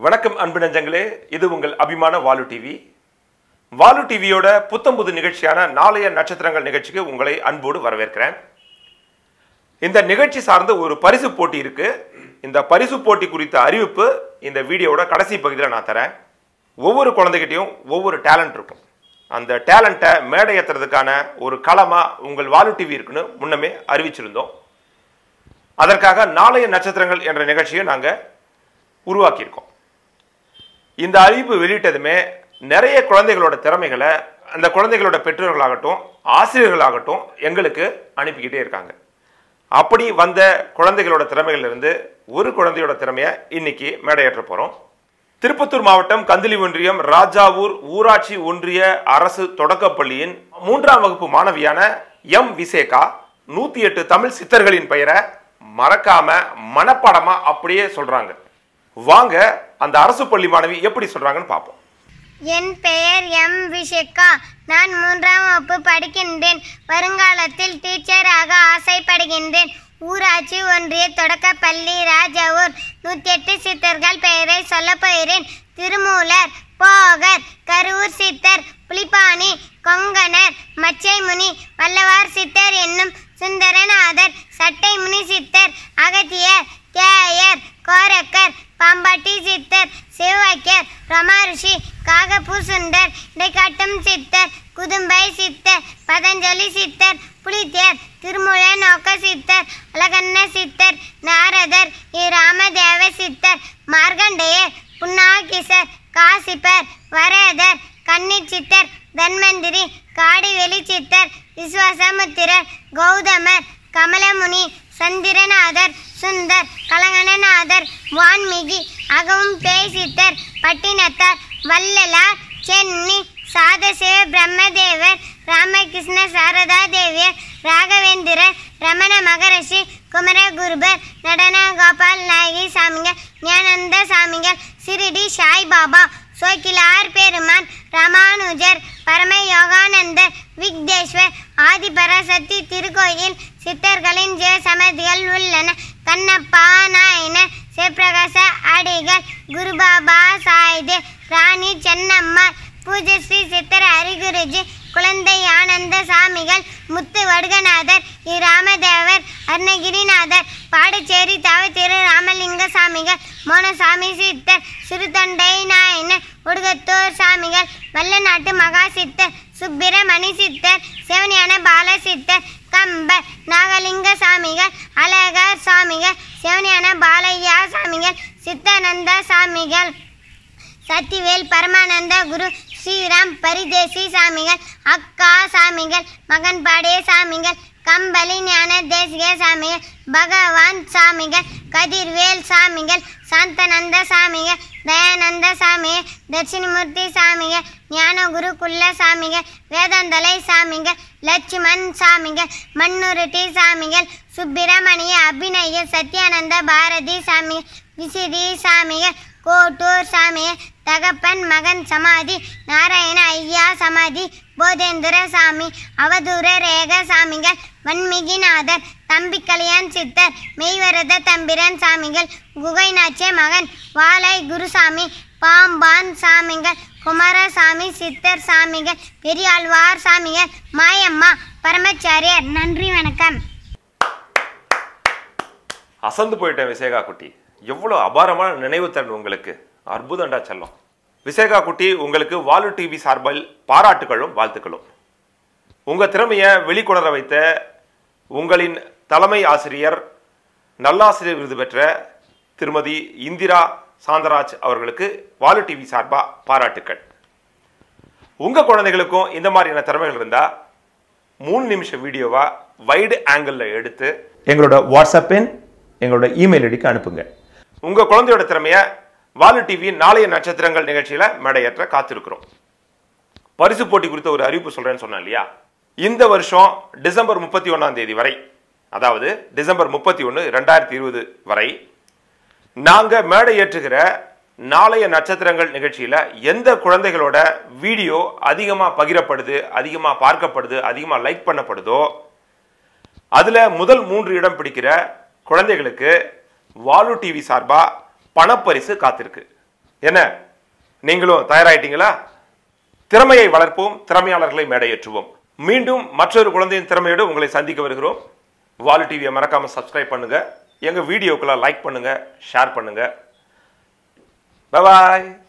வணக்கம் அன்பு நெஞ்சங்களே இது உங்கள் அபிமான வாலு டிவி வாலு டிவியோட புத்தம்புது நிகழ்ச்சியான நாளைய நட்சத்திரங்கள் நிகழ்ச்சிக்கு உங்களை அன்போடு வரவேற்கிறேன் இந்த நிகழ்ச்சி சார்ந்த ஒரு பரிசு போட்டி இருக்கு இந்த பரிசு போட்டி குறித்த அறிவிப்பு இந்த வீடியோவோட கடைசி பகுதியில் நான் தரேன் ஒவ்வொரு குழந்தைகிட்டையும் ஒவ்வொரு டேலண்ட் இருக்கும் அந்த டேலண்ட்டை மேடை ஏற்றுறதுக்கான ஒரு களமாக உங்கள் வாலு டிவி இருக்குன்னு முன்னமே அறிவிச்சிருந்தோம் அதற்காக நாளைய நட்சத்திரங்கள் என்ற நிகழ்ச்சியை நாங்கள் உருவாக்கியிருக்கோம் இந்த அறிவிப்பு வெளியிட்டதுமே நிறைய குழந்தைகளோட திறமைகளை அந்த குழந்தைகளோட பெற்றோர்களாகட்டும் ஆசிரியர்களாகட்டும் எங்களுக்கு அனுப்பிக்கிட்டே இருக்காங்க அப்படி வந்த குழந்தைகளோட திறமைகள்ல இருந்து ஒரு குழந்தையோட திறமையை இன்னைக்கு மேடையேற்ற போறோம் திருப்பத்தூர் மாவட்டம் கந்திலி ஒன்றியம் ராஜாவூர் ஊராட்சி ஒன்றிய அரசு தொடக்கப்பள்ளியின் மூன்றாம் வகுப்பு மாணவியான எம் விசேகா நூத்தி எட்டு தமிழ் சித்தர்களின் பெயரை மறக்காம மனப்பாடமா அப்படியே சொல்றாங்க வாங்க அந்த அரசு பள்ளி மாணவி எப்படி சொல்றாங்கன்னு பார்ப்போம் என் பெயர் எம் விஷேகா நான் மூன்றாம் வகுப்பு படிக்கின்றேன் வருங்காலத்தில் டீச்சராக ஆசைப்படுகின்றேன் ஊராட்சி ஒன்றிய தொடக்கப்பள்ளி ராஜாவூர் நூற்றி எட்டு சித்தர்கள் பெயரை சொல்லப் போகிறேன் திருமூலர் போகர் கரூர் சித்தர் புலிப்பாணி கொங்கணர் மச்சைமுனி வல்லவார் சித்தர் என்னும் சுந்தரநாதர் சட்டைமுனி சித்தர் அகத்தியர் கேயர் கோரக்கர் பாம்பாட்டி சித்தர் சிவவாக்கியர் ரமாரிஷி காகப்பூர் சுந்தர் இடைக்காட்டும் சித்தர் குதும்பை சித்தர் பதஞ்சலி சித்தர் புலித்தேர் திருமுழ நோக்க சித்தர் அழகண்ண சித்தர் நாரதர் இராமதேவ சித்தர் மார்கண்டேயர் புன்னாகிசர் காசிப்பர் வரதர் கன்னி சித்தர் தன்வந்திரி காடிவெளி சித்தர் விஸ்வாசமுத்திரர் கௌதமர் கமலமுனி சந்திரநாதர் சுந்தர் கலங்கணநாதர் வான்மிகி அகவும் பேய் சித்தர் பட்டினத்தார் வள்ளலார் சென்னி சாதசிவ பிரம்மதேவர் ராமகிருஷ்ண சாரதா தேவியர் ராகவேந்திரர் ரமண மகரிஷி குமரகுருபர் நடன கோபால் நாயகி சாமிகள் ஞானந்த சாமிகள் சிறிடி சாய்பாபா சோக்கிலார் பெருமான் ராமானுஜர் பரம யோகானந்தர் விக்னேஸ்வர் ஆதிபராசக்தி திருக்கோயில் சித்தர்களின் ஜெய சமதிகள் உள்ளன கண்ணப்பா நாயனர் சிவபிரகாச அடிகள் குருபாபா சாய்தே ராணி சென்னம்மா பூஜை ஸ்ரீ சித்தர் ஹரிகுருஜி குழந்தை ஆனந்த சாமிகள் முத்து வடுகநாதர் இராமதேவர் அருணகிரிநாதர் பாடுச்சேரி தவ திரு ராமலிங்க சாமிகள் மோனசாமி சித்தர் சிறுதொண்டை நாயனர் உடுகத்தூர் சாமிகள் வல்லநாட்டு மகா சித்தர் சுப்பிரமணி சித்தர் சிவஞான பால சித்தர் கம்பர் நாகலிங்க சாமிகள் அழகர் சாமிகள் சிவஞான பாலையா சாமிகள் சித்தானந்த சாமிகள் சத்திவேல் பரமானந்த குரு ஸ்ரீராம் பரிதேசி சாமிகள் அக்கா சாமிகள் மகன்பாடே சாமிகள் கம்பளி ஞான தேசிக சாமிகள் பகவான் சாமிகள் கதிர்வேல் சாமிகள் சாந்தநந்த சாமிகள் தயானந்த சாமிகள் தட்சிணமூர்த்தி சாமிகள் ஞானகுரு குள்ள சாமிகள் வேதாந்தலை சாமிகள் லட்சுமண் சாமிகள் மண்ணுருட்டி சாமிகள் சுப்பிரமணிய அபிநய சத்யானந்த பாரதி சாமிகள் விசிறி சாமிகள் கோட்டூர் சாமிகள் தகப்பன் மகன் சமாதி நாராயண ஐயா சமாதி போதேந்திர சாமி அவதூர ரேக சாமிகள் வன்மிகிநாதர் தம்பி கல்யாண் சித்தர் மெய்வரத தம்பிரன் சாமிகள் குகைநாச்சிய மகன் வாலை குருசாமி பாம்பான் சாமிகள் குமாரசாமி சித்தர் சாமிகள் பெரியாழ்வார் சாமிகள் மாயம்மா பரமச்சாரியார் நன்றி வணக்கம் அசந்து போயிட்டேன் விசேகா குட்டி எவ்வளோ அபாரமான நினைவுத்திறன் உங்களுக்கு அற்புதம்டா செல்லம் விசேகா குட்டி உங்களுக்கு வாலு டிவி சார்பில் பாராட்டுகளும் வாழ்த்துக்களும் உங்கள் திறமையை வெளிக்கொணர வைத்த உங்களின் தலைமை ஆசிரியர் நல்லாசிரியர் விருது பெற்ற திருமதி இந்திரா சாந்தராஜ் அவர்களுக்கு வாலு டிவி சார்பாக பாராட்டுக்கள் உங்கள் குழந்தைகளுக்கும் இந்த மாதிரியான திறமைகள் இருந்தால் மூணு நிமிஷம் வீடியோவா வைடு ஆங்கிளில் எடுத்து எங்களோட வாட்ஸ்அப் எண் எங்களோட இமெயில் ஐடிக்கு அனுப்புங்க உங்கள் குழந்தையோட திறமையை வாலு டிவியின் நாளைய நட்சத்திரங்கள் நிகழ்ச்சியில் மேடையேற்ற காத்திருக்கிறோம் பரிசு போட்டி குறித்த ஒரு அறிவிப்பு சொல்கிறேன்னு சொன்னேன் இல்லையா இந்த வருஷம் டிசம்பர் முப்பத்தி ஒன்றாம் தேதி வரை அதாவது டிசம்பர் முப்பத்தி ஒன்று ரெண்டாயிரத்தி இருபது வரை நாங்கள் மேடை ஏற்றுகிற நாளைய நட்சத்திரங்கள் நிகழ்ச்சியில் எந்த குழந்தைகளோட வீடியோ அதிகமாக பகிரப்படுது அதிகமாக பார்க்கப்படுது அதிகமாக லைக் பண்ணப்படுதோ அதில் முதல் மூன்று இடம் பிடிக்கிற குழந்தைகளுக்கு வாலு டிவி சார்பாக பணப்பரிசு காத்திருக்கு என்ன நீங்களும் தயாராயிட்டீங்களா திறமையை வளர்ப்போம் திறமையாளர்களை மேடையேற்றுவோம் மீண்டும் மற்றொரு குழந்தையின் திறமையோடு உங்களை சந்திக்க வருகிறோம் வாலு டிவியை மறக்காம சப்ஸ்கிரைப் பண்ணுங்க எங்க வீடியோக்களை லைக் பண்ணுங்க ஷேர் பண்ணுங்க பாய்